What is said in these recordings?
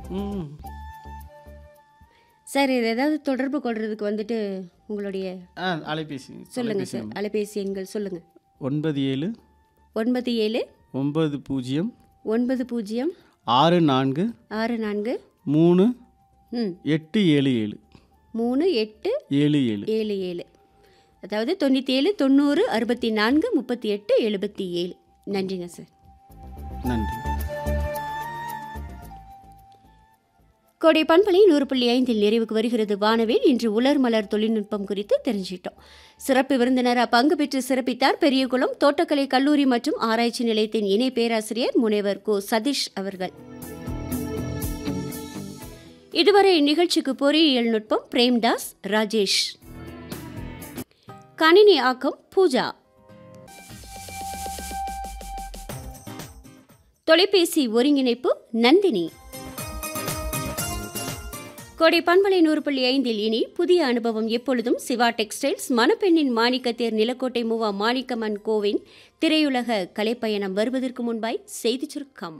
ம் சார் இது ஏதாவது தொடர்பு கொள்றதுக்கு வந்துட்டு உங்களுடைய ஆ அலைபேசி சொல்லுங்க தொலைபேசி சார் நம்பர். அலைபேசி எண்கள் சொல்லுங்க ஒன்பது ஏழு ஒன்பது ஏழு ஒன்பது பூஜ்ஜியம் ஒன்பது பூஜ்ஜியம் ஆறு நான்கு ஆறு நான்கு மூணு ம் எட்டு ஏழு ஏழு மூணு எட்டு ஏழு ஏழு ஏழு ஏழு அதாவது தொண்ணூற்றி ஏழு தொண்ணூறு அறுபத்தி நான்கு முப்பத்தி எட்டு எழுபத்தி ஏழு நன்றிங்க சார் நன்றி கோடை பண்பலை நூறு புள்ளி ஐந்தில் நிறைவுக்கு வருகிறது வானவில் இன்று உலர் மலர் தொழில்நுட்பம் குறித்து தெரிஞ்சிட்டோம் சிறப்பு விருந்தினராக பங்கு பெற்று சிறப்பித்தார் பெரியகுளம் தோட்டக்கலை கல்லூரி மற்றும் ஆராய்ச்சி நிலையத்தின் இணை பேராசிரியர் முனைவர் கோ சதீஷ் அவர்கள் இதுவரை இந்நிகழ்ச்சிக்கு பொறியியல் நுட்பம் பிரேம்தாஸ் ராஜேஷ் கணினி ஆக்கம் பூஜா தொலைபேசி ஒருங்கிணைப்பு நந்தினி கோடை பண்பலை நூறு புள்ளி ஐந்தில் இனி புதிய அனுபவம் எப்பொழுதும் சிவா டெக்ஸ்டைல்ஸ் மணப்பெண்ணின் மாணிக்கத்தேர் நிலக்கோட்டை மூவா மாணிக்கமன் கோவின் திரையுலக கலைப்பயணம் வருவதற்கு முன்பாய் செய்திச் சுருக்கம்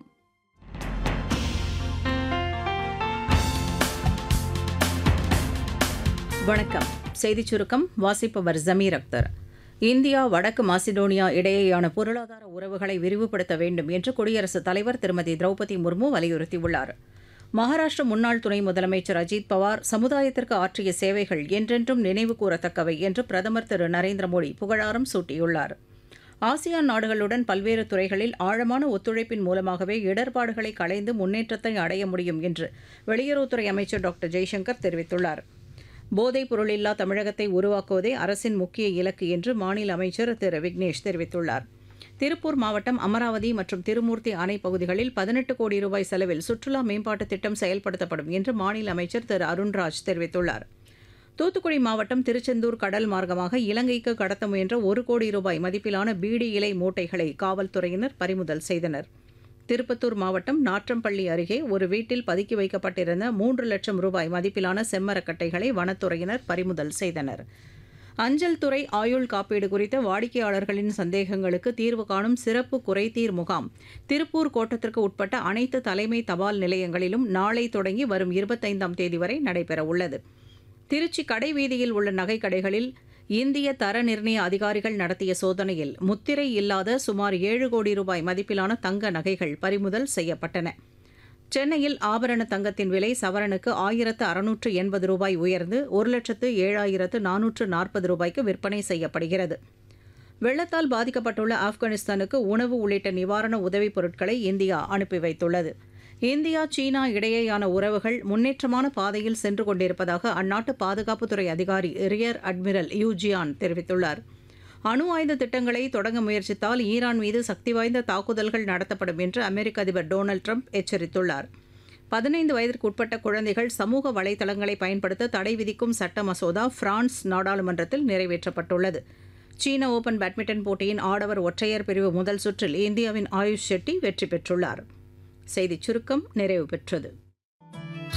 வணக்கம் செய்திச் சுருக்கம் வாசிப்பவர் ஜமீர் அக்தர் இந்தியா வடக்கு மாசிடோனியா இடையேயான பொருளாதார உறவுகளை விரிவுபடுத்த வேண்டும் என்று குடியரசுத் தலைவர் திருமதி திரௌபதி முர்மு வலியுறுத்தியுள்ளார் மகாராஷ்டிர முன்னாள் துணை முதலமைச்சர் அஜித் பவார் சமுதாயத்திற்கு ஆற்றிய சேவைகள் என்றென்றும் நினைவு கூறத்தக்கவை என்று பிரதமர் திரு நரேந்திர மோடி புகழாரம் சூட்டியுள்ளார் ஆசியான் நாடுகளுடன் பல்வேறு துறைகளில் ஆழமான ஒத்துழைப்பின் மூலமாகவே இடர்பாடுகளை களைந்து முன்னேற்றத்தை அடைய முடியும் என்று வெளியுறவுத்துறை அமைச்சர் டாக்டர் ஜெய்சங்கர் தெரிவித்துள்ளார் போதைப் பொருளில்லா தமிழகத்தை உருவாக்குவதே அரசின் முக்கிய இலக்கு என்று மாநில அமைச்சர் திரு விக்னேஷ் தெரிவித்துள்ளார் திருப்பூர் மாவட்டம் அமராவதி மற்றும் திருமூர்த்தி அணை பகுதிகளில் பதினெட்டு கோடி ரூபாய் செலவில் சுற்றுலா மேம்பாட்டுத் திட்டம் செயல்படுத்தப்படும் என்று மாநில அமைச்சர் திரு அருண்ராஜ் தெரிவித்துள்ளார் தூத்துக்குடி மாவட்டம் திருச்செந்தூர் கடல் மார்க்கமாக இலங்கைக்கு கடத்த முயன்ற ஒரு கோடி ரூபாய் மதிப்பிலான பீடி இலை மூட்டைகளை காவல்துறையினர் பறிமுதல் செய்தனர் திருப்பத்தூர் மாவட்டம் நாற்றம்பள்ளி அருகே ஒரு வீட்டில் பதுக்கி வைக்கப்பட்டிருந்த மூன்று லட்சம் ரூபாய் மதிப்பிலான செம்மரக்கட்டைகளை வனத்துறையினர் பறிமுதல் செய்தனர் அஞ்சல் துறை ஆயுள் காப்பீடு குறித்த வாடிக்கையாளர்களின் சந்தேகங்களுக்கு தீர்வு காணும் சிறப்பு குறைதீர் முகாம் திருப்பூர் கோட்டத்திற்கு உட்பட்ட அனைத்து தலைமை தபால் நிலையங்களிலும் நாளை தொடங்கி வரும் இருபத்தைந்தாம் தேதி வரை நடைபெறவுள்ளது திருச்சி கடைவீதியில் உள்ள நகைக்கடைகளில் இந்திய தர நிர்ணய அதிகாரிகள் நடத்திய சோதனையில் முத்திரை இல்லாத சுமார் ஏழு கோடி ரூபாய் மதிப்பிலான தங்க நகைகள் பறிமுதல் செய்யப்பட்டன சென்னையில் ஆபரண தங்கத்தின் விலை சவரனுக்கு ஆயிரத்து அறுநூற்று எண்பது ரூபாய் உயர்ந்து ஒரு லட்சத்து ஏழாயிரத்து நானூற்று நாற்பது ரூபாய்க்கு விற்பனை செய்யப்படுகிறது வெள்ளத்தால் பாதிக்கப்பட்டுள்ள ஆப்கானிஸ்தானுக்கு உணவு உள்ளிட்ட நிவாரண உதவிப் பொருட்களை இந்தியா அனுப்பி வைத்துள்ளது இந்தியா சீனா இடையேயான உறவுகள் முன்னேற்றமான பாதையில் சென்று கொண்டிருப்பதாக அந்நாட்டு பாதுகாப்புத்துறை அதிகாரி ரியர் அட்மிரல் யூ ஜியான் தெரிவித்துள்ளார் அணு ஆயுத திட்டங்களை தொடங்க முயற்சித்தால் ஈரான் மீது சக்தி வாய்ந்த தாக்குதல்கள் நடத்தப்படும் என்று அமெரிக்க அதிபர் டொனால்டு ட்ரம்ப் எச்சரித்துள்ளார் பதினைந்து வயதிற்கு உட்பட்ட குழந்தைகள் சமூக வலைதளங்களை பயன்படுத்த தடை விதிக்கும் சட்ட மசோதா பிரான்ஸ் நாடாளுமன்றத்தில் நிறைவேற்றப்பட்டுள்ளது சீன ஓபன் பேட்மிண்டன் போட்டியின் ஆடவர் ஒற்றையர் பிரிவு முதல் சுற்றில் இந்தியாவின் ஆயுஷ் ஷெட்டி வெற்றி பெற்றுள்ளார் செய்திச் சுருக்கம் நிறைவு பெற்றது